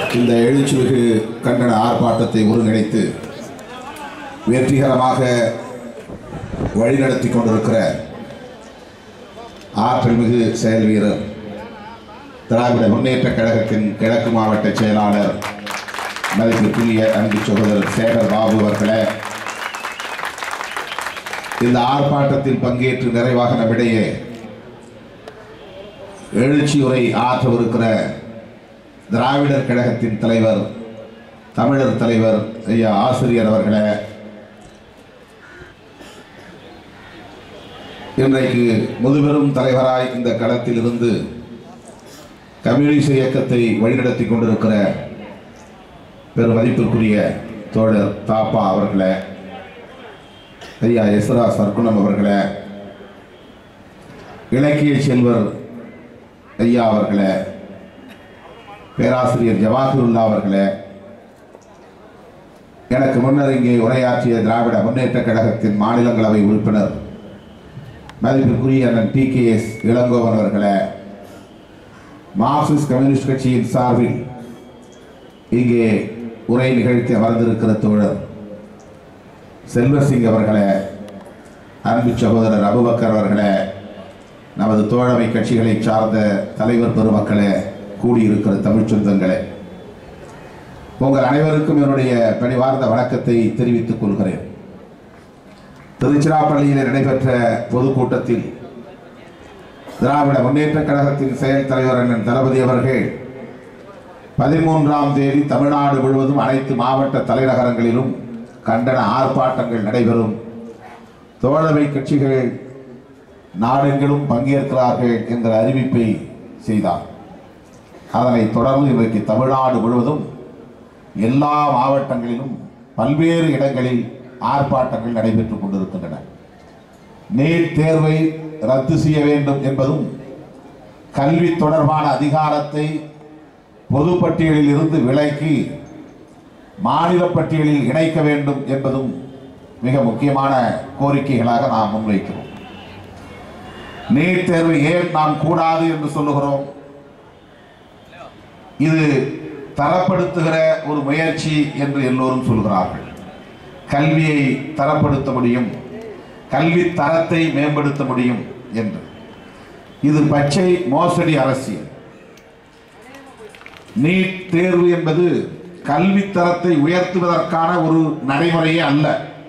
இந்த எழுச்சிமிகு கண்டன ஆர்ப்பாட்டத்தை ஒருங்கிணைத்து வெற்றிகரமாக வழிநடத்தி கொண்டிருக்கிற ஆற்றல்மிகு செயல் வீரர் திராவிட முன்னேற்ற கழகத்தின் கிழக்கு மாவட்ட செயலாளர் மதிப்பிற்குரிய அன்பு சகோதரர் சேகர் பாபு அவர்களே இந்த ஆர்ப்பாட்டத்தில் பங்கேற்று நிறைவாக நம்மிடையே எழுச்சி உரை ஆற்றவிருக்கிற திராவிடர் கழகத்தின் தலைவர் தமிழர் தலைவர் ஐயா ஆசிரியர் அவர்களே இன்றைக்கு முதுபெரும் தலைவராய் இந்த களத்தில் இருந்து கம்யூனிஸ்ட் இயக்கத்தை வழிநடத்தி கொண்டிருக்கிற பெரும் மதிப்பிற்குரிய தோழர் தாப்பா அவர்களே ஐயா எஸ்ரா சர்க்குணம் அவர்களே இலக்கிய செல்வர் ஐயா அவர்களே பேராசிரியர் ஜவாஹிருல்லா அவர்களே எனக்கு முன்னர் இங்கே உரையாற்றிய திராவிட முன்னேற்ற கழகத்தின் மாநிலங்களவை உறுப்பினர் மதிப்பிற்குரிய அண்ணன் டி கே எஸ் இளங்கோவன் அவர்களே மார்க்சிஸ்ட் கம்யூனிஸ்ட் கட்சியின் சார்பில் இங்கே உரை நிகழ்த்தி அமர்ந்திருக்கிற தோழர் செல்வசிங் அவர்களே அன்பு சகோதரர் அபுபக்கர் அவர்களே நமது தோழமை கட்சிகளை சார்ந்த தலைவர் பெருமக்களே கூடியிருக்கிற தமிழ்ச் சொந்தங்களே உங்கள் அனைவருக்கும் என்னுடைய பணிவார்ந்த வணக்கத்தை தெரிவித்துக் கொள்கிறேன் திருச்சிராப்பள்ளியில் நடைபெற்ற பொதுக்கூட்டத்தில் திராவிட முன்னேற்ற கழகத்தின் செயல் தலைவர் அண்ணன் தளபதி அவர்கள் பதிமூன்றாம் தேதி தமிழ்நாடு முழுவதும் அனைத்து மாவட்ட தலைநகரங்களிலும் கண்டன ஆர்ப்பாட்டங்கள் நடைபெறும் தோழமை கட்சிகள் நாடெங்கிலும் பங்கேற்கிறார்கள் என்ற அறிவிப்பை செய்தார் அதனைத் தொடர்ந்து இன்றைக்கு தமிழ்நாடு முழுவதும் எல்லா மாவட்டங்களிலும் பல்வேறு இடங்களில் ஆர்ப்பாட்டங்கள் நடைபெற்றுக் கொண்டிருக்கின்றன நீட் தேர்வை ரத்து செய்ய வேண்டும் என்பதும் கல்வி தொடர்பான அதிகாரத்தை பொதுப்பட்டியலில் இருந்து விலக்கி மாநில பட்டியலில் இணைக்க வேண்டும் என்பதும் மிக முக்கியமான கோரிக்கைகளாக நாம் முன்வைக்கிறோம் நீட் தேர்வு ஏன் நாம் கூடாது என்று சொல்லுகிறோம் இது தரப்படுத்துகிற ஒரு முயற்சி என்று எல்லோரும் சொல்கிறார்கள் கல்வியை தரப்படுத்த முடியும் கல்வி தரத்தை மேம்படுத்த முடியும் என்று இது பச்சை மோசடி அரசியல் நீட் தேர்வு என்பது கல்வி தரத்தை உயர்த்துவதற்கான ஒரு நடைமுறையே அல்ல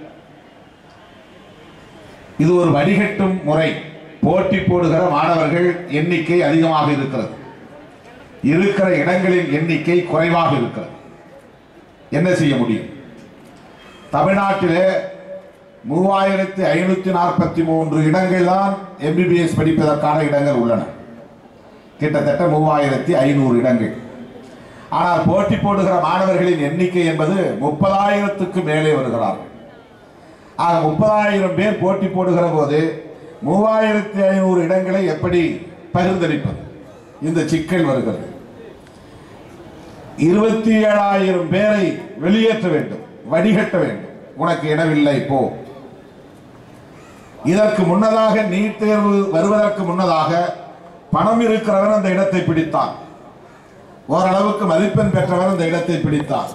இது ஒரு வடிகட்டும் முறை போட்டி போடுகிற மாணவர்கள் எண்ணிக்கை அதிகமாக இருக்கிறது இருக்கிற இடங்களின் எண்ணிக்கை குறைவாக இருக்கிறது என்ன செய்ய முடியும் தமிழ்நாட்டிலே மூவாயிரத்தி ஐநூத்தி நாற்பத்தி மூன்று இடங்கள் தான் எம்பிபிஎஸ் படிப்பதற்கான இடங்கள் உள்ளன கிட்டத்தட்ட மூவாயிரத்தி ஐநூறு இடங்கள் ஆனால் போட்டி போடுகிற மாணவர்களின் எண்ணிக்கை என்பது முப்பதாயிரத்துக்கு மேலே வருகிறார்கள் ஆக முப்பதாயிரம் பேர் போட்டி போடுகிற போது மூவாயிரத்தி ஐநூறு இடங்களை எப்படி பகிர்ந்தளிப்பது இந்த சிக்கல் வருகிறது இருபத்தி ஏழாயிரம் பேரை வெளியேற்ற வேண்டும் வடிகட்ட வேண்டும் உனக்கு இடமில்லை போ இதற்கு முன்னதாக நீட் தேர்வு வருவதற்கு முன்னதாக பணம் இருக்கிறவன் அந்த இடத்தை பிடித்தான் ஓரளவுக்கு மதிப்பெண் பெற்றவர் அந்த இடத்தை பிடித்தார்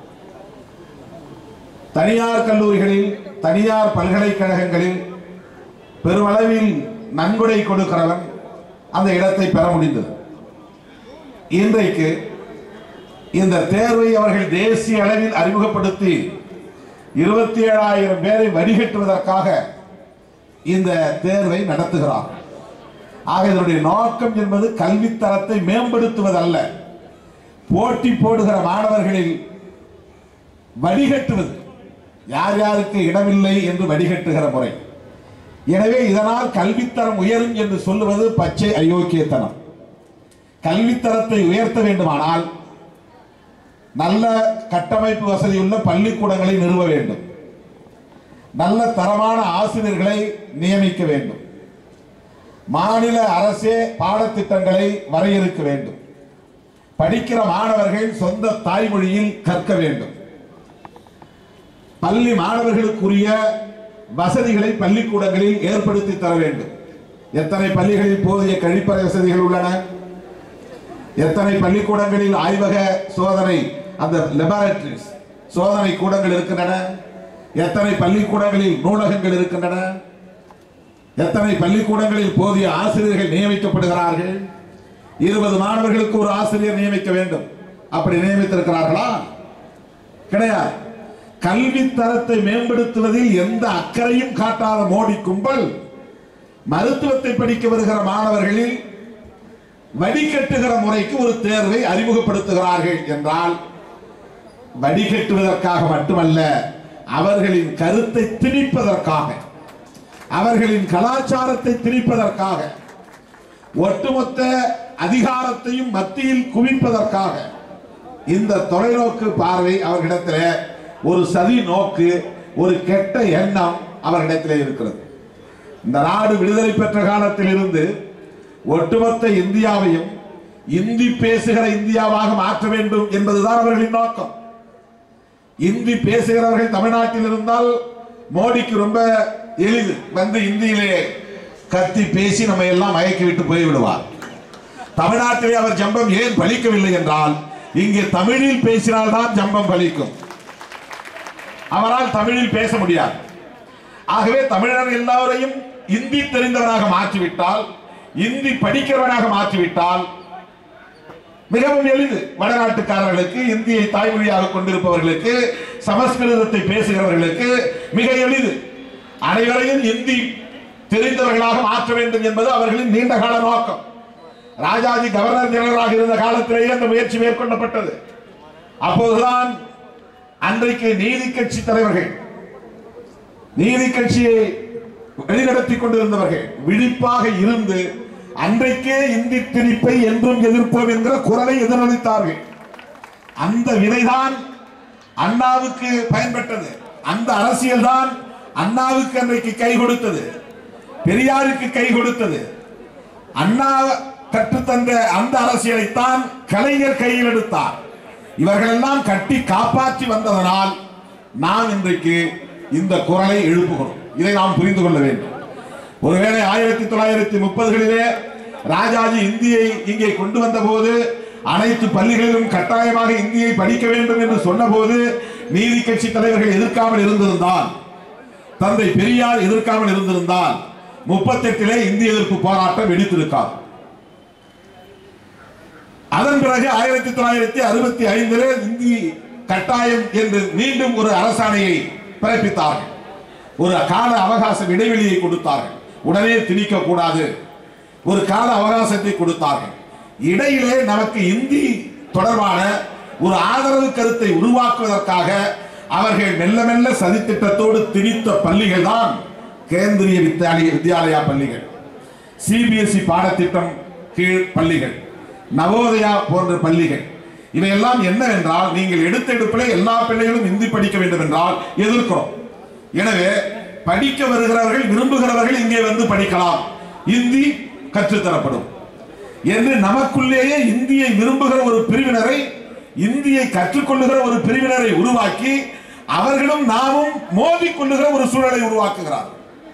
தனியார் கல்லூரிகளில் தனியார் பல்கலைக்கழகங்களில் பெருமளவில் நன்கொடை கொடுக்கிறவன் அந்த இடத்தை பெற முடிந்தது இன்றைக்கு இந்த தேர்வை அவர்கள் தேசிய அளவில் அறிமுகப்படுத்தி இருபத்தி ஏழாயிரம் பேரை வடிகட்டுவதற்காக இந்த தேர்வை நடத்துகிறார் ஆக இதனுடைய நோக்கம் என்பது கல்வித்தரத்தை மேம்படுத்துவதல்ல போட்டி போடுகிற மாணவர்களில் வடிகட்டுவது யார் யாருக்கு இடமில்லை என்று வடிகட்டுகிற முறை எனவே இதனால் கல்வித்தரம் உயரும் என்று சொல்லுவது பச்சை அயோக்கியத்தனம் கல்வித்தரத்தை உயர்த்த வேண்டுமானால் நல்ல கட்டமைப்பு வசதியுள்ள பள்ளிக்கூடங்களை நிறுவ வேண்டும் நல்ல தரமான ஆசிரியர்களை நியமிக்க வேண்டும் மாநில அரசே பாடத்திட்டங்களை வரையறுக்க வேண்டும் படிக்கிற மாணவர்கள் சொந்த தாய்மொழியில் கற்க வேண்டும் பள்ளி மாணவர்களுக்குரிய வசதிகளை பள்ளிக்கூடங்களில் ஏற்படுத்தி தர வேண்டும் எத்தனை பள்ளிகளில் போதிய கழிப்பறை வசதிகள் உள்ளன எத்தனை பள்ளிக்கூடங்களில் ஆய்வக சோதனை அந்த லெபார்டரிஸ் சோதனை கூடங்கள் இருக்கின்றன எத்தனை பள்ளிக்கூடங்களில் நூலகங்கள் இருக்கின்றன எத்தனை பள்ளிக்கூடங்களில் போதிய ஆசிரியர்கள் நியமிக்கப்படுகிறார்கள் இருபது மாணவர்களுக்கு ஒரு ஆசிரியர் நியமிக்க வேண்டும் அப்படி நியமித்திருக்கிறார்களா கிடையாது கல்வி தரத்தை மேம்படுத்துவதில் எந்த அக்கறையும் காட்டாத மோடி கும்பல் மருத்துவத்தை படிக்க வருகிற மாணவர்களில் வடிகட்டுகிற முறைக்கு ஒரு தேர்வை அறிமுகப்படுத்துகிறார்கள் என்றால் வடிகட்டுவதற்காக மட்டுமல்ல அவர்களின் கருத்தை திணிப்பதற்காக அவர்களின் கலாச்சாரத்தை திணிப்பதற்காக ஒட்டுமொத்த அதிகாரத்தையும் மத்தியில் குவிப்பதற்காக இந்த தொலைநோக்கு பார்வை அவர்களிடத்தில் ஒரு சதி நோக்கு ஒரு கெட்ட எண்ணம் அவர்களிடத்தில் இருக்கிறது இந்த நாடு விடுதலை பெற்ற காலத்தில் இருந்து ஒட்டுமொத்த இந்தியாவையும் இந்தி பேசுகிற இந்தியாவாக மாற்ற வேண்டும் என்பதுதான் அவர்களின் நோக்கம் இந்தி பேசுகிறவர்கள் தமிழ்நாட்டில் இருந்தால் மோடிக்கு ரொம்ப எளிது வந்து இந்தியிலே கத்தி பேசி நம்ம எல்லாம் மயக்கி விட்டு போய்விடுவார் தமிழ்நாட்டிலே அவர் ஜம்பம் ஏன் பலிக்கவில்லை என்றால் இங்கே தமிழில் பேசினால்தான் ஜம்பம் பலிக்கும் அவரால் தமிழில் பேச முடியாது ஆகவே தமிழர் எல்லாரையும் இந்தி தெரிந்தவராக மாற்றிவிட்டால் இந்தி படிக்கிறவனாக மாற்றிவிட்டால் மிகவும் எளிது வடநாட்டுக்காரர்களுக்கு இந்தியை தாய்மொழியாக கொண்டிருப்பவர்களுக்கு சமஸ்கிருதத்தை பேசுகிறவர்களுக்கு மிக எளிது அனைவரையும் இந்தி தெரிந்தவர்களாக மாற்ற வேண்டும் என்பது அவர்களின் நீண்ட கால நோக்கம் ராஜாஜி கவர்னர் ஜெனரலாக இருந்த காலத்திலேயே அந்த முயற்சி மேற்கொள்ளப்பட்டது அப்போதுதான் அன்றைக்கு நீதி கட்சி தலைவர்கள் நீதி கட்சியை வழிநடத்தி கொண்டிருந்தவர்கள் விழிப்பாக இருந்து அன்றைக்கே இந்தி திணிப்பை என்றும் எதிர்ப்போம் என்கிற குரலை எதிரொலித்தார்கள் அந்த விதைதான் அண்ணாவுக்கு பயன்பட்டது அந்த அரசியல் தான் அண்ணாவுக்கு அன்றைக்கு கை கொடுத்தது பெரியாருக்கு கை கொடுத்தது அண்ணா கற்றுத்தந்த அந்த அரசியலைத்தான் கலைஞர் கையில் எடுத்தார் இவர்களெல்லாம் கட்டி காப்பாற்றி வந்ததனால் நாம் இன்றைக்கு இந்த குரலை எழுப்புகிறோம் இதை நாம் புரிந்து கொள்ள வேண்டும் ஒருவேளை ஆயிரத்தி தொள்ளாயிரத்தி முப்பதுகளிலே ராஜாஜி இந்தியை இங்கே கொண்டு வந்த போது அனைத்து பள்ளிகளிலும் கட்டாயமாக இந்தியை படிக்க வேண்டும் என்று சொன்னபோது நீதி கட்சி தலைவர்கள் எதிர்க்காமல் இருந்திருந்தால் தந்தை பெரியார் எதிர்க்காமல் இருந்திருந்தால் முப்பத்தெட்டிலே இந்திய எதிர்ப்பு போராட்டம் வெடித்திருக்காது அதன் பிறகு ஆயிரத்தி தொள்ளாயிரத்தி அறுபத்தி ஐந்திலே இந்தி கட்டாயம் என்று மீண்டும் ஒரு அரசாணையை பிறப்பித்தார்கள் ஒரு கால அவகாசம் இடைவெளியை கொடுத்தார்கள் உடனே திணிக்க கூடாது ஒரு கால அவகாசத்தை கொடுத்தார்கள் இடையிலே நமக்கு இந்தி தொடர்பான ஒரு ஆதரவு கருத்தை உருவாக்குவதற்காக அவர்கள் மெல்ல மெல்ல சதித்திட்டத்தோடு திணித்த பள்ளிகள் தான் கேந்திரிய வித்யாலய வித்யாலயா பள்ளிகள் சிபிஎஸ்இ பாடத்திட்டம் கீழ் பள்ளிகள் நவோதயா போன்ற பள்ளிகள் இவையெல்லாம் என்னவென்றால் நீங்கள் எடுத்த எடுப்பிலே எல்லா பிள்ளைகளும் இந்தி படிக்க வேண்டும் என்றால் எதிர்க்கிறோம் எனவே படிக்க வருகிறவர்கள் விரும்புகிறவர்கள் இங்கே வந்து படிக்கலாம் இந்தி கற்றுத்தரப்படும் என்று நமக்குள்ளேயே இந்தியை விரும்புகிற ஒரு பிரிவினரை இந்தியை கற்றுக்கொள்ளுகிற ஒரு பிரிவினரை உருவாக்கி அவர்களும் நாமும் மோதிக் கொள்ளுகிற ஒரு சூழலை உருவாக்குகிறார்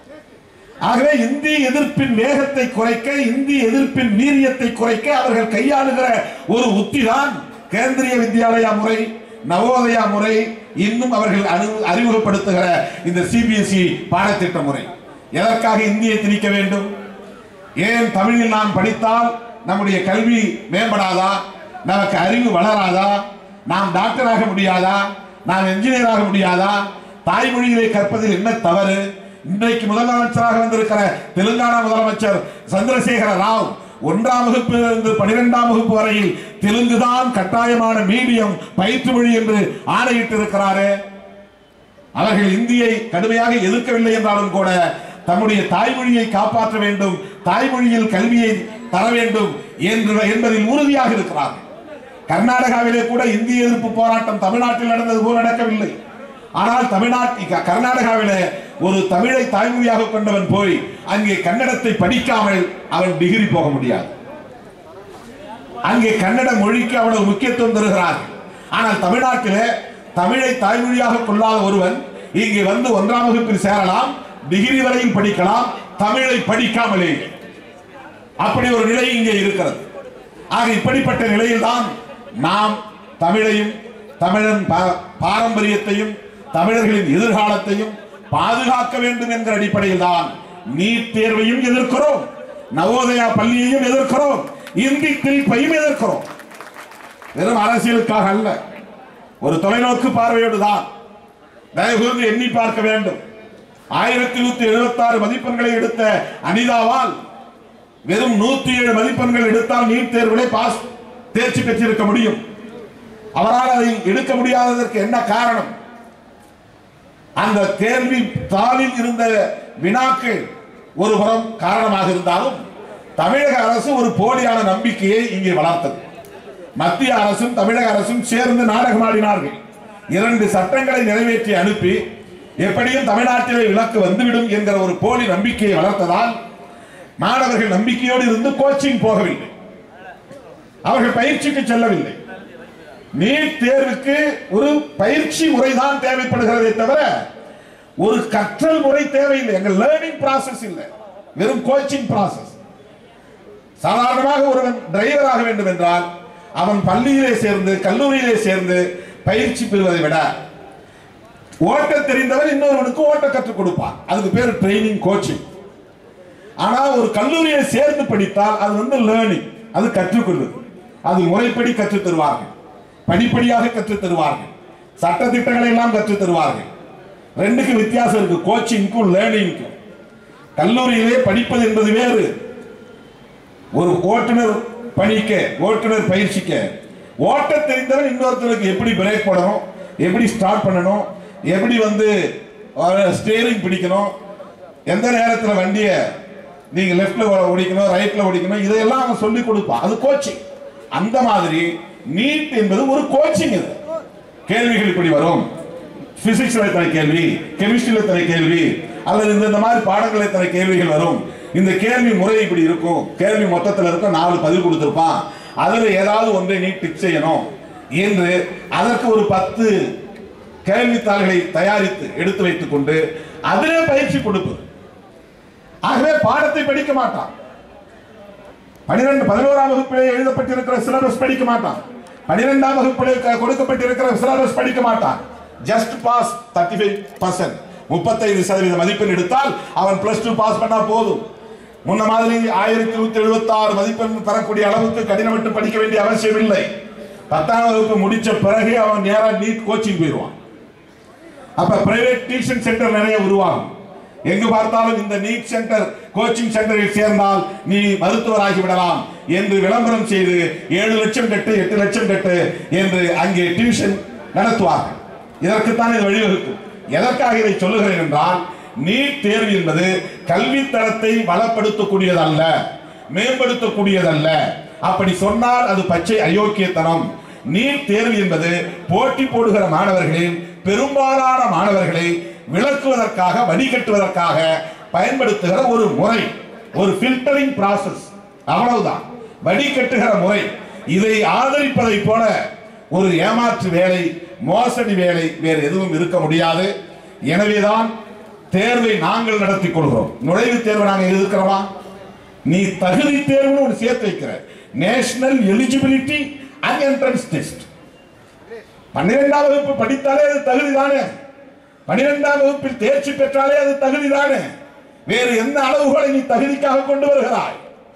ஆகவே இந்தி எதிர்ப்பின் வேகத்தை குறைக்க இந்தி எதிர்ப்பின் வீரியத்தை குறைக்க அவர்கள் கையாளுகிற ஒரு உத்திதான் கேந்திரிய வித்யாலயா முறை நவோதயா முறை இன்னும் அவர்கள் அனு- அறிமுகப்படுத்துகிற இந்த சிபிஎஸ்இ பாடத்திட்ட முறை எதற்காக இந்தியை திணிக்க வேண்டும் ஏன் தமிழில் நாம் படித்தால் நம்முடைய கல்வி மேம்படாதா நமக்கு அறிவு வளராதா நாம் டாக்டராக முடியாதா நாம் என்ஜினியர் ஆக முடியாதா தாய்மொழியிலே கற்பதில் என்ன தவறு இன்றைக்கு முதலமைச்சராக வந்திருக்கிற தெலுங்கானா முதலமைச்சர் சந்திரசேகர ராவ் ஒன்றாம் வகுப்பிலிருந்து பனிரெண்டாம் வகுப்பு வரையில் தெலுங்கு தான் கட்டாயமான மீடியம் பயிற்று மொழி என்று ஆணையிட்டு இருக்கிறாரே அவர்கள் இந்தியை கடுமையாக எதிர்க்கவில்லை என்றாலும் கூட தம்முடைய தாய்மொழியை காப்பாற்ற வேண்டும் தாய்மொழியில் கல்வியை தர வேண்டும் என்று என்பதில் உறுதியாக இருக்கிறார்கள் கர்நாடகாவிலே கூட இந்திய எதிர்ப்பு போராட்டம் தமிழ்நாட்டில் நடந்தது போல் நடக்கவில்லை ஆனால் தமிழ்நாட்டில் கர்நாடகாவிலே ஒரு தமிழை தாய்மொழியாக கொண்டவன் போய் அங்கே கன்னடத்தை படிக்காமல் அவன் டிகிரி போக முடியாது அங்கே கன்னட மொழிக்கு அவ்வளவு முக்கியத்துவம் தருகிறார்கள் ஆனால் தமிழ்நாட்டிலே தமிழை தாய்மொழியாக கொள்ளாத ஒருவன் இங்கே வந்து ஒன்றாம் வகுப்பில் சேரலாம் டிகிரி வரையில் படிக்கலாம் தமிழை படிக்காமலே அப்படி ஒரு நிலை இங்கே இருக்கிறது ஆக இப்படிப்பட்ட நிலையில்தான் நாம் தமிழையும் தமிழன் பா- பாரம்பரியத்தையும் தமிழர்களின் எதிர்காலத்தையும் பாதுகாக்க வேண்டும் என்கிற அடிப்படையில் தான் நீட் தேர்வையும் எதிர்க்கிறோம் நவோதயா பள்ளியையும் எதிர்க்கிறோம் இந்தி திரிப்பையும் எதிர்க்கிறோம் வெறும் அரசியலுக்காக அல்ல ஒரு தொலைநோக்கு பார்வையோடு தான் தயவு கூர்ந்து எண்ணி பார்க்க வேண்டும் ஆயிரத்தி நூத்தி எழுபத்தி ஆறு மதிப்பெண்களை எடுத்த அனிதாவால் வெறும் நூத்தி ஏழு மதிப்பெண்கள் எடுத்தால் நீட் தேர்விலே பாஸ் தேர்ச்சி பெற்றிருக்க முடியும் அவரால் அதை எடுக்க முடியாததற்கு என்ன காரணம் அந்த தேர்வி தாளில் இருந்த வினாக்கள் ஒரு புறம் காரணமாக இருந்தாலும் தமிழக அரசு ஒரு போலியான நம்பிக்கையை இங்கே வளர்த்தது மத்திய அரசும் தமிழக அரசும் சேர்ந்து நாடகமாடினார்கள் இரண்டு சட்டங்களை நிறைவேற்றி அனுப்பி எப்படியும் தமிழ்நாட்டிலே விலக்கு வந்துவிடும் என்கிற ஒரு போலி நம்பிக்கையை வளர்த்ததால் மாணவர்கள் நம்பிக்கையோடு இருந்து கோச்சிங் போகவில்லை அவர்கள் பயிற்சிக்கு செல்லவில்லை நீட் தேர்வுக்கு ஒரு பயிற்சி முறைதான் தேவைப்படுகிறதே தவிர ஒரு கற்றல் முறை தேவையில்லை எங்க லேர்னிங் process இல்லை வெறும் கோச்சிங் process சாதாரணமாக ஒருவன் டிரைவர் ஆக வேண்டும் என்றால் அவன் பள்ளியிலே சேர்ந்து கல்லூரியிலே சேர்ந்து பயிற்சி பெறுவதை விட ஓட்ட தெரிந்தவன் இன்னொருவனுக்கு ஓட்ட கற்றுக் கொடுப்பான் அதுக்கு பேர் ட்ரைனிங் கோச்சிங் ஆனா ஒரு கல்லூரியை சேர்ந்து படித்தால் அது வந்து லேர்னிங் அது கற்றுக்கொள்வது அது முறைப்படி கற்றுத் தருவார்கள் படிப்படியாக கற்றுத் தருவார்கள் சட்ட திட்டங்களை எல்லாம் கற்றுத் தருவார்கள் ரெண்டுக்கு வித்தியாசம் இருக்கு கோச்சிங்க்கும் லேர்னிங்க்கும் கல்லூரியிலே படிப்பது என்பது வேறு ஒரு ஓட்டுநர் பணிக்க ஓட்டுநர் பயிற்சிக்க ஓட்ட தெரிந்தவன் இன்னொருத்தருக்கு எப்படி பிரேக் போடணும் எப்படி ஸ்டார்ட் பண்ணணும் எப்படி வந்து ஸ்டேரிங் பிடிக்கணும் எந்த நேரத்தில் வண்டியை நீங்க லெஃப்ட்ல ஓடிக்கணும் ரைட்ல ஓடிக்கணும் இதையெல்லாம் அவன் சொல்லி கொடுப்பான் அது கோச்சிங் அந்த மாதிரி நீட் என்பது ஒரு கோச்சிங் இது கேள்விகள் இப்படி வரும் பிசிக்ஸ்ல எத்தனை கேள்வி கெமிஸ்ட்ரியில எத்தனை கேள்வி அல்லது இந்த இந்த மாதிரி பாடங்கள் எத்தனை கேள்விகள் வரும் இந்த கேள்வி முறை இப்படி இருக்கும் கேள்வி மொத்தத்தில் இருக்கும் நாலு பதில் கொடுத்திருப்பான் அதுல ஏதாவது ஒன்றை நீ டிக் செய்யணும் என்று அதற்கு ஒரு பத்து கேள்வித்தாள்களை தயாரித்து எடுத்து வைத்துக் கொண்டு அதிலே பயிற்சி கொடுப்பது ஆகவே பாடத்தை படிக்க மாட்டான் பனிரெண்டு பதினோராம் வகுப்பிலே எழுதப்பட்டிருக்கிற சிலபஸ் படிக்க மாட்டான் பனிரெண்டாம் வகுப்பிலே க- கொடுக்கப்பட்டிருக்கிற சிலபஸ் படிக்க மாட்டான் just pass thirty five percent முப்பத்தைந்து சதவீத மதிப்பெண் எடுத்தால் அவன் பிளஸ் டூ பாஸ் பண்ணா போதும் முன்ன மாதிரி ஆயிரத்தி நூத்தி எழுபத்தி ஆறு மதிப்பெண் பெறக்கூடிய அளவுக்கு கடினமிட்டு படிக்க வேண்டிய அவசியம் இல்லை பத்தாம் வகுப்பு முடிச்ச பிறகு அவன் நேரா நீட் கோச்சிங் போயிடுவான் அப்ப பிரைவேட் டியூஷன் சென்டர் நிறைய உருவாகும் எங்கு பார்த்தாலும் இந்த நீட் சென்டர் கோச்சிங் சென்டரில் சேர்ந்தால் நீ மருத்துவராகி விடலாம் என்று விளம்பரம் செய்து ஏழு லட்சம் கட்டு எட்டு லட்சம் கட்டு என்று அங்கே டியூஷன் நடத்துவார்கள் இதற்குத்தான் இது வழிவகுக்கும் எதற்காக இதை சொல்லுகிறேன் என்றால் நீட் தேர்வு என்பது கல்வி தரத்தை வளப்படுத்தக்கூடியதல்ல மேம்படுத்தக்கூடியதல்ல அப்படி சொன்னால் அது பச்சை அயோக்கியத்தனம் நீட் தேர்வு என்பது போட்டி போடுகிற மாணவர்களின் பெரும்பாலான மாணவர்களை விளக்குவதற்காக வடிகட்டுவதற்காக பயன்படுத்துகிற ஒரு முறை ஒரு ஃபில்டரிங் process அவ்வளவுதான் வடிகட்டுகிற முறை இதை ஆதரிப்பதை போல ஒரு ஏமாற்று வேலை மோசடி வேலை வேறு எதுவும் இருக்க முடியாது எனவேதான் தேர்வை நாங்கள் நடத்தி கொள்கிறோம் நுழைவுத் தேர்வு நாங்கள் எதிர்க்கிறோமா நீ தகுதி தேர்வுன்னு ஒன்று சேர்த்து வைக்கிற national eligibility and entrance test பன்னிரெண்டாம் வகுப்பு படித்தாலே அது தகுதி தானே பன்னிரெண்டாம் வகுப்பில் தேர்ச்சி பெற்றாலே அது தகுதி தானே வேறு எந்த அளவுகளை நீ தகுதிக்காக கொண்டு வருகிறாய்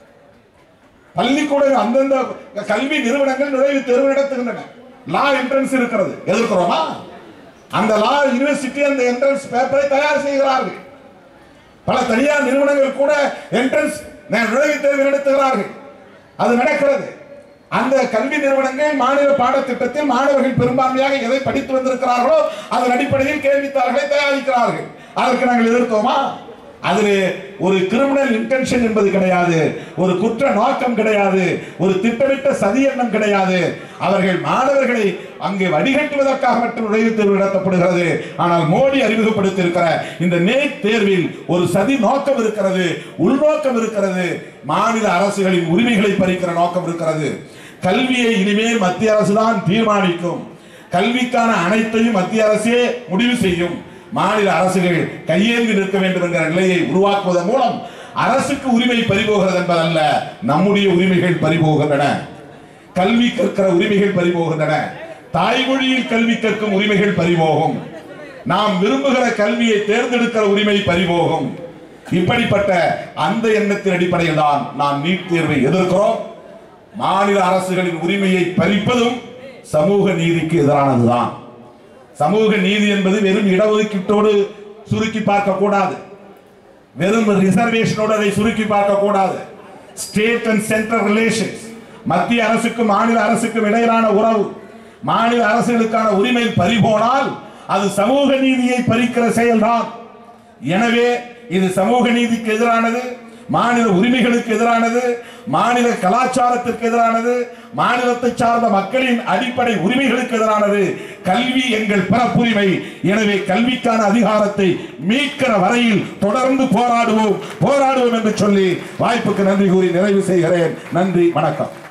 பள்ளிக்கூட அந்தந்த கல்வி நிறுவனங்கள் நுழைவுத் தேர்வு நடத்துகின்றன லா என்ட்ரன்ஸ் இருக்கிறது எதிர்க்கிறோமா அந்த லா யூனிவர்சிட்டி அந்த என்ட்ரன்ஸ் பேப்பரை தயார் செய்கிறார்கள் பல தனியார் நிறுவனங்கள் கூட என்ட்ரன்ஸ் நுழைவுத் தேர்வு நடத்துகிறார்கள் அது நடக்கிறது அந்த கல்வி நிறுவனங்கள் மாநில பாடத்திட்டத்தில் மாணவர்கள் பெரும்பான்மையாக எதை படித்து வந்திருக்கிறார்களோ அதன் அடிப்படையில் கேள்வித்தாள்களை தயாரிக்கிறார்கள் அதற்கு நாங்கள் எதிர்த்தோமா அதில் ஒரு கிரிமினல் இன்டென்ஷன் என்பது கிடையாது ஒரு குற்ற நோக்கம் கிடையாது ஒரு திட்டமிட்ட சதி எண்ணம் கிடையாது அவர்கள் மாணவர்களை அங்கே வடிகட்டுவதற்காக மட்டும் நுழைவுத் தேர்வு நடத்தப்படுகிறது ஆனால் மோடி அறிமுகப்படுத்தி இருக்கிற இந்த நேட் தேர்வில் ஒரு சதி நோக்கம் இருக்கிறது உள்நோக்கம் இருக்கிறது மாநில அரசுகளின் உரிமைகளை பறிக்கிற நோக்கம் இருக்கிறது கல்வியை இனிமேல் மத்திய அரசு தான் தீர்மானிக்கும் கல்விக்கான அனைத்தையும் மத்திய அரசே முடிவு செய்யும் மாநில அரசுகள் கையேந்தி நிற்க வேண்டும் என்கிற நிலையை உருவாக்குவதன் மூலம் அரசுக்கு உரிமை பறிபோகிறது என்பதல்ல நம்முடைய உரிமைகள் பறிபோகின்றன கல்வி கற்கிற உரிமைகள் பறிபோகின்றன தாய்மொழியில் கல்வி கற்கும் உரிமைகள் பறிபோகும் நாம் விரும்புகிற கல்வியை தேர்ந்தெடுக்கிற உரிமை பறிபோகும் இப்படிப்பட்ட அந்த எண்ணத்தின் அடிப்படையில் தான் நாம் நீட் தேர்வை எதிர்க்கிறோம் மாநில அரசுகளின் உரிமையை பறிப்பதும் சமூக நீதிக்கு எதிரானதுதான் சமூக நீதி என்பது வெறும் இடஒதுக்கீட்டோடு சுருக்கி பார்க்க கூடாது வெறும் ரிசர்வேஷனோடு அதை சுருக்கி பார்க்க கூடாது ஸ்டேட் அண்ட் சென்ட்ரல் ரிலேஷன்ஸ் மத்திய அரசுக்கும் மாநில அரசுக்கும் இடையிலான உறவு மாநில அரசுகளுக்கான உரிமை பறிபோனால் அது சமூக நீதியை பறிக்கிற செயல்தான் எனவே இது சமூக நீதிக்கு எதிரானது மாநில உரிமைகளுக்கு எதிரானது மாநில கலாச்சாரத்திற்கு எதிரானது மாநிலத்தை சார்ந்த மக்களின் அடிப்படை உரிமைகளுக்கு எதிரானது கல்வி எங்கள் பிறப்புரிமை எனவே கல்விக்கான அதிகாரத்தை மீட்கிற வரையில் தொடர்ந்து போராடுவோம் போராடுவோம் என்று சொல்லி வாய்ப்புக்கு நன்றி கூறி நிறைவு செய்கிறேன் நன்றி வணக்கம்